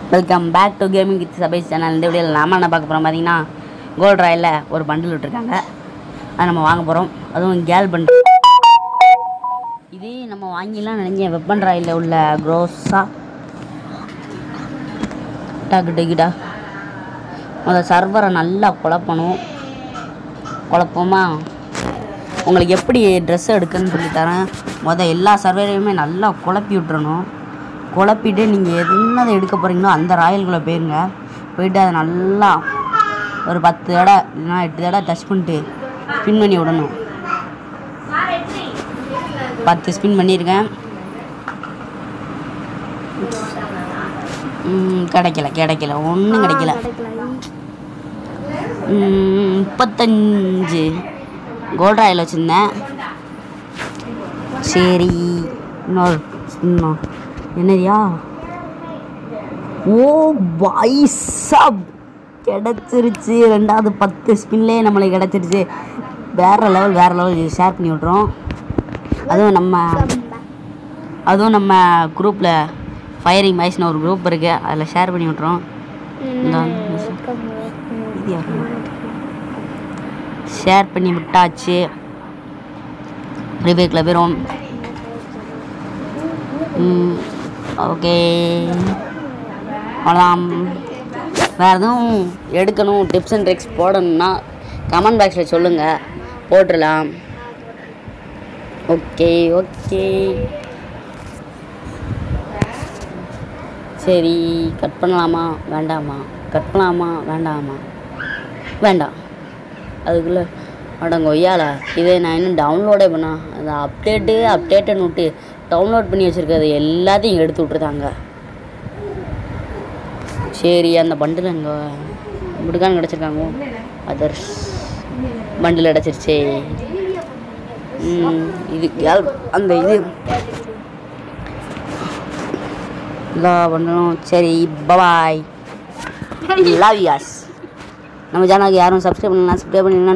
welcome back to gaming with Sabesh channel இந்த வீடியோவில் நாம என்ன பார்க்க போகிறோம் பார்த்தீங்கன்னா கோல்ட் ராயில் ஒரு பண்டில் விட்டுருக்காங்க அதை நம்ம வாங்க போகிறோம் அதுவும் கேல் பண்டில் இது நம்ம வாங்கிலாம் நினைஞ்சேன் வெப்பன் ராயில் உள்ள க்ரோஸா டக்கு டக்குடா முதல் சர்வரை நல்லா குழப்பணும் குழப்பமா உங்களுக்கு எப்படி ட்ரெஸ் எடுக்குன்னு சொல்லி தரேன் மொதல் எல்லா சர்வேரையுமே நல்லா குழப்பி விட்டுறணும் குழப்பிட்டு நீங்கள் என்னதை எடுக்க போகிறீங்களோ அந்த ராயல்குள்ளே போயிருங்க போயிட்டு அதை நல்லா ஒரு பத்து தடவை இல்லைன்னா எட்டு தடவை டச் பண்ணிட்டு ஸ்பின் பண்ணி விடணும் பத்து ஸ்பின் பண்ணியிருக்கேன் ம், கிடைக்கல கிடைக்கல ஒன்றும் கிடைக்கல ம், முப்பத்தஞ்சு கோல்ட் ராயில் வச்சுருந்தேன் சரி இன்னொரு இன்னும் என்னதியா ஓ பாய்ஸாப் கிடச்சிருச்சு ரெண்டாவது பத்து ஸ்பின்லேயே நம்மளுக்கு கிடச்சிருச்சு வேறு லெவல் வேறு லெவல் ஷேர் பண்ணி விட்றோம் அதுவும் நம்ம அதுவும் நம்ம குரூப்பில் ஃபயரிங் பாய்ஸ்னு ஒரு குரூப் இருக்குது அதில் ஷேர் பண்ணி விட்றோம் ஷேர் பண்ணி விட்டாச்சு ரிவேக்கில் போயிடும் ஓகே அவ்வளோதான் வேறு எதுவும் எடுக்கணும் டிப்ஸ் அண்ட் ட்ரிக்ஸ் போடணும்னா கமெண்ட் பாக்ஸில் சொல்லுங்கள் போட்டுடலாம் ஓகே ஓகே சரி கட் பண்ணலாமா வேண்டாமா கட் பண்ணலாமா வேண்டாமா வேண்டாம் அதுக்குள்ளே அடங்க ஒய்யால இதை நான் இன்னும் டவுன்லோடே பண்ணா அந்த அப்டேட்டு அப்டேட்டுன்னு விட்டு டவுன்லோட் பண்ணி வச்சுருக்கிறது எல்லாத்தையும் எடுத்து விட்ருதாங்க சரி அந்த பண்டில் அங்கே முடுக்கான்னு கிடச்சிருக்காங்க அதர்ஸ் பண்டில் கிடச்சிருச்சே ம், இது யார் அந்த இது எல்லாம் பண்ணணும் சரி பபாய் லவ் யாஸ் நம்ம சேனலுக்கு யாரும் சப்ஸ்கிரைப் பண்ணலாம் சப்ஸ்கிரைப் பண்ணிங்கன்னா